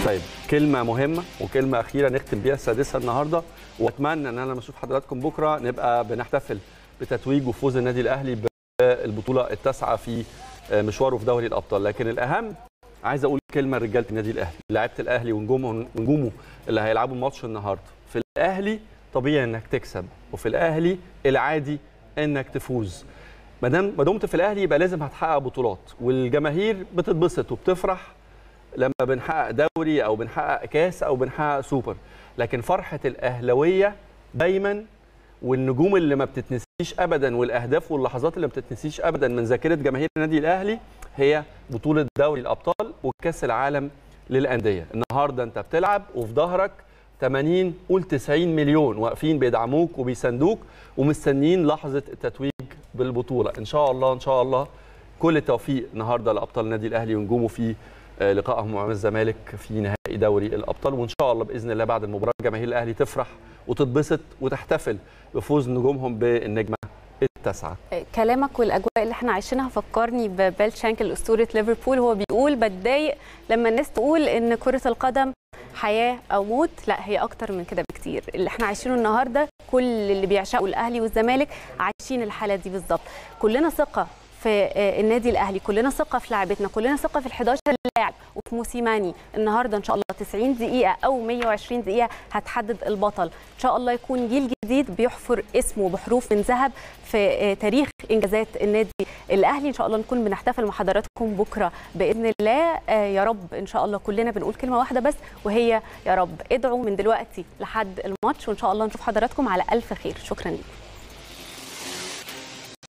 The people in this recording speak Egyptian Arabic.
طيب كلمة مهمة وكلمة أخيرة نختم بيها السادسة النهاردة وأتمنى إن أنا لما أشوف حضراتكم بكرة نبقى بنحتفل بتتويج وفوز النادي الأهلي بالبطولة التاسعة في مشواره في دوري الأبطال لكن الأهم عايز أقول كلمة لرجالة النادي الأهلي لعيبة الأهلي ونجومه ونجومه اللي هيلعبوا الماتش النهاردة في الأهلي طبيعي إنك تكسب وفي الأهلي العادي إنك تفوز ما دام ما دمت في الأهلي يبقى لازم هتحقق بطولات والجماهير بتتبسط وبتفرح لما بنحقق دوري او بنحقق كاس او بنحقق سوبر لكن فرحه الاهلاويه دايما والنجوم اللي ما بتتنسيش ابدا والاهداف واللحظات اللي ما بتتنسيش ابدا من ذاكره جماهير النادي الاهلي هي بطوله دوري الابطال وكاس العالم للانديه النهارده انت بتلعب وفي ظهرك 80 قول 90 مليون واقفين بيدعموك وبيساندوك ومستنيين لحظه التتويج بالبطوله ان شاء الله ان شاء الله كل التوفيق النهارده لابطال النادي الاهلي ونجومه في لقائهم مع الزمالك في نهائي دوري الابطال وان شاء الله باذن الله بعد المباراه جماهير الاهلي تفرح وتتبسط وتحتفل بفوز نجومهم بالنجمه التاسعه. كلامك والاجواء اللي احنا عايشينها فكرني ببيل شانكل اسطوره ليفربول هو بيقول بتضايق لما الناس تقول ان كره القدم حياه او موت لا هي اكتر من كده بكتير اللي احنا عايشينه النهارده كل اللي بيعشقوا الاهلي والزمالك عايشين الحاله دي بالظبط كلنا ثقه في النادي الاهلي كلنا ثقه في لعبتنا كلنا ثقه في ال11 لاعب وفي موسيماني النهارده ان شاء الله 90 دقيقه او 120 دقيقه هتحدد البطل ان شاء الله يكون جيل جديد بيحفر اسمه بحروف من ذهب في تاريخ انجازات النادي الاهلي ان شاء الله نكون بنحتفل مع حضراتكم بكره باذن الله يا رب ان شاء الله كلنا بنقول كلمه واحده بس وهي يا رب ادعوا من دلوقتي لحد الماتش وان شاء الله نشوف حضراتكم على الف خير شكرا لكم